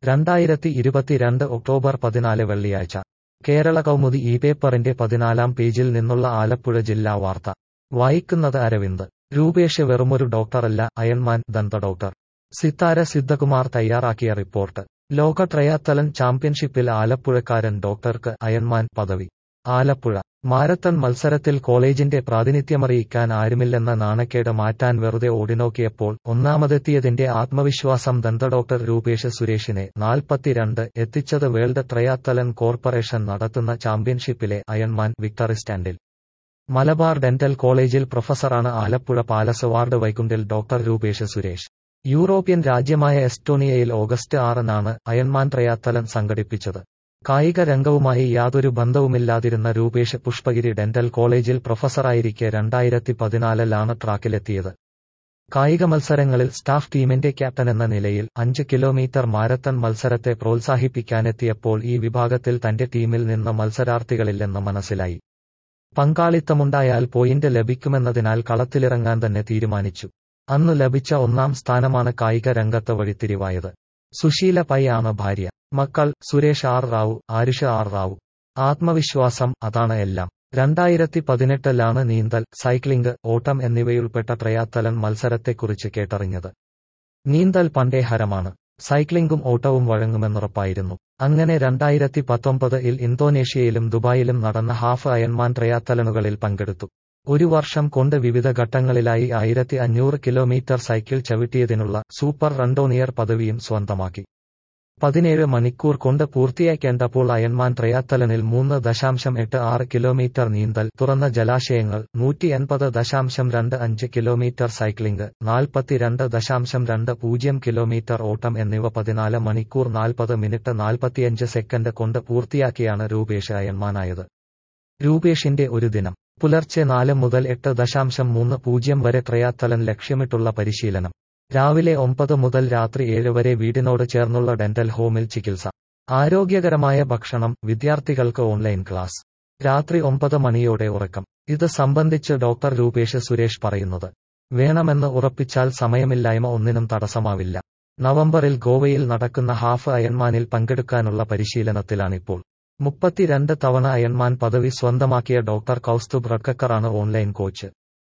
രണ്ടായിരത്തി ഇരുപത്തിരണ്ട് ഒക്ടോബർ പതിനാല് വെള്ളിയാഴ്ച കേരള കൗമുദി ഈ പേപ്പറിന്റെ പതിനാലാം പേജിൽ നിന്നുള്ള ആലപ്പുഴ ജില്ലാ വാർത്ത വായിക്കുന്നത് അരവിന്ദ് രൂപേഷ് വെറുമൊരു ഡോക്ടറല്ല അയൺമാൻ ദന്ത ഡോക്ടർ സിത്താര സിദ്ധകുമാർ തയ്യാറാക്കിയ റിപ്പോർട്ട് ലോക ട്രയാത്തലൻ ചാമ്പ്യൻഷിപ്പിൽ ആലപ്പുഴക്കാരൻ ഡോക്ടർക്ക് അയൺമാൻ പദവി ആലപ്പുഴ മാരത്തൺ മത്സരത്തിൽ കോളേജിന്റെ പ്രാതിനിധ്യമറിയിക്കാൻ ആരുമില്ലെന്ന നാണക്കേട് മാറ്റാൻ വെറുതെ ഓടിനോക്കിയപ്പോൾ ഒന്നാമതെത്തിയതിന്റെ ആത്മവിശ്വാസം ദന്ത ഡോക്ടർ രൂപേഷ് സുരേഷിനെ നാൽപ്പത്തിരണ്ട് എത്തിച്ചത് വേൾഡ് ട്രയാത്തലൻ കോർപ്പറേഷൻ നടത്തുന്ന ചാമ്പ്യൻഷിപ്പിലെ അയൺമാൻ വിക്ടറി സ്റ്റാൻഡിൽ മലബാർ ഡെന്റൽ കോളേജിൽ പ്രൊഫസറാണ് ആലപ്പുഴ പാലസ് വാർഡ് വൈകുണ്ടിൽ ഡോക്ടർ രൂപേഷ് സുരേഷ് യൂറോപ്യൻ രാജ്യമായ എസ്റ്റോണിയയിൽ ഓഗസ്റ്റ് ആറിനാണ് അയൺമാൻ ട്രയാത്തലൻ സംഘടിപ്പിച്ചത് കായിക രംഗവുമായി യാതൊരു ബന്ധവുമില്ലാതിരുന്ന രൂപേഷ് പുഷ്പഗിരി ഡെന്റൽ കോളേജിൽ പ്രൊഫസറായിരിക്കെ രണ്ടായിരത്തി പതിനാലിലാണ് ട്രാക്കിലെത്തിയത് കായിക മത്സരങ്ങളിൽ സ്റ്റാഫ് ടീമിന്റെ ക്യാപ്റ്റൻ എന്ന നിലയിൽ അഞ്ച് കിലോമീറ്റർ മാരത്തൺ മത്സരത്തെ പ്രോത്സാഹിപ്പിക്കാനെത്തിയപ്പോൾ ഈ വിഭാഗത്തിൽ തന്റെ ടീമിൽ നിന്ന് മത്സരാർത്ഥികളില്ലെന്ന് മനസ്സിലായി പങ്കാളിത്തമുണ്ടായാൽ പോയിന്റ് ലഭിക്കുമെന്നതിനാൽ കളത്തിലിറങ്ങാൻ തന്നെ തീരുമാനിച്ചു അന്നു ലഭിച്ച ഒന്നാം സ്ഥാനമാണ് കായിക രംഗത്ത് വഴിത്തിരിവായത് സുശീല പൈ ആണ് ഭാര്യ മക്കൾ സുരേഷ് ആർ റാവു ആരുഷ് ആർ റാവു ആത്മവിശ്വാസം അതാണ് എല്ലാം രണ്ടായിരത്തി പതിനെട്ടിലാണ് നീന്തൽ സൈക്ലിംഗ് ഓട്ടം എന്നിവയുൾപ്പെട്ട ട്രയാത്തലൻ മത്സരത്തെക്കുറിച്ച് കേട്ടറിഞ്ഞത് നീന്തൽ പണ്ടേ ഹരമാണ് സൈക്ലിംഗും ഓട്ടവും വഴങ്ങുമെന്നുറപ്പായിരുന്നു അങ്ങനെ രണ്ടായിരത്തി പത്തൊമ്പതിൽ ഇന്തോനേഷ്യയിലും ദുബായിലും നടന്ന ഹാഫ് അയൺമാൻ ട്രയാത്തലനുകളിൽ പങ്കെടുത്തു ഒരു വർഷം കൊണ്ട് വിവിധ ഘട്ടങ്ങളിലായി ആയിരത്തി അഞ്ഞൂറ് കിലോമീറ്റർ സൈക്കിൾ ചവിട്ടിയതിനുള്ള സൂപ്പർ റണ്ടോണിയർ പദവിയും സ്വന്തമാക്കി പതിനേഴ് മണിക്കൂർ കൊണ്ട് പൂർത്തിയാക്കേണ്ടപ്പോൾ അയൺമാൻ ട്രയാത്തലനിൽ മൂന്ന് ദശാംശം എട്ട് ആറ് കിലോമീറ്റർ നീന്തൽ തുറന്ന ജലാശയങ്ങൾ നൂറ്റി എൺപത് ദശാംശം രണ്ട് അഞ്ച് കിലോമീറ്റർ സൈക്ലിംഗ് നാൽപ്പത്തിരണ്ട് ദശാംശം രണ്ട് പൂജ്യം കിലോമീറ്റർ ഓട്ടം എന്നിവ പതിനാല് മണിക്കൂർ നാൽപ്പത് മിനിറ്റ് നാൽപ്പത്തിയഞ്ച് സെക്കൻഡ് കൊണ്ട് പൂർത്തിയാക്കിയാണ് രൂപേഷ് അയൺമാനായത് രൂപേഷിന്റെ ഒരു ദിനം പുലർച്ചെ നാല് മുതൽ എട്ട് ദശാംശം മൂന്ന് പൂജ്യം വരെ ട്രയാത്തലൻ ലക്ഷ്യമിട്ടുള്ള പരിശീലനം രാവിലെ ഒമ്പത് മുതൽ രാത്രി ഏഴ് വരെ വീടിനോട് ചേർന്നുള്ള ഡെന്റൽ ഹോമിൽ ചികിത്സ ആരോഗ്യകരമായ ഭക്ഷണം വിദ്യാർത്ഥികൾക്ക് ഓൺലൈൻ ക്ലാസ് രാത്രി ഒമ്പത് മണിയോടെ ഉറക്കം ഇത് സംബന്ധിച്ച് ഡോക്ടർ രൂപേഷ് സുരേഷ് പറയുന്നത് വേണമെന്ന് ഉറപ്പിച്ചാൽ സമയമില്ലായ്മ ഒന്നിനും തടസ്സമാവില്ല നവംബറിൽ ഗോവയിൽ നടക്കുന്ന ഹാഫ് അയൺമാനിൽ പങ്കെടുക്കാനുള്ള പരിശീലനത്തിലാണിപ്പോൾ മുപ്പത്തിരണ്ട് തവണ അയൺമാൻ പദവി സ്വന്തമാക്കിയ ഡോക്ടർ കൌസ്തുബ് റഡ്കക്കറാണ് ഓൺലൈൻ കോച്ച്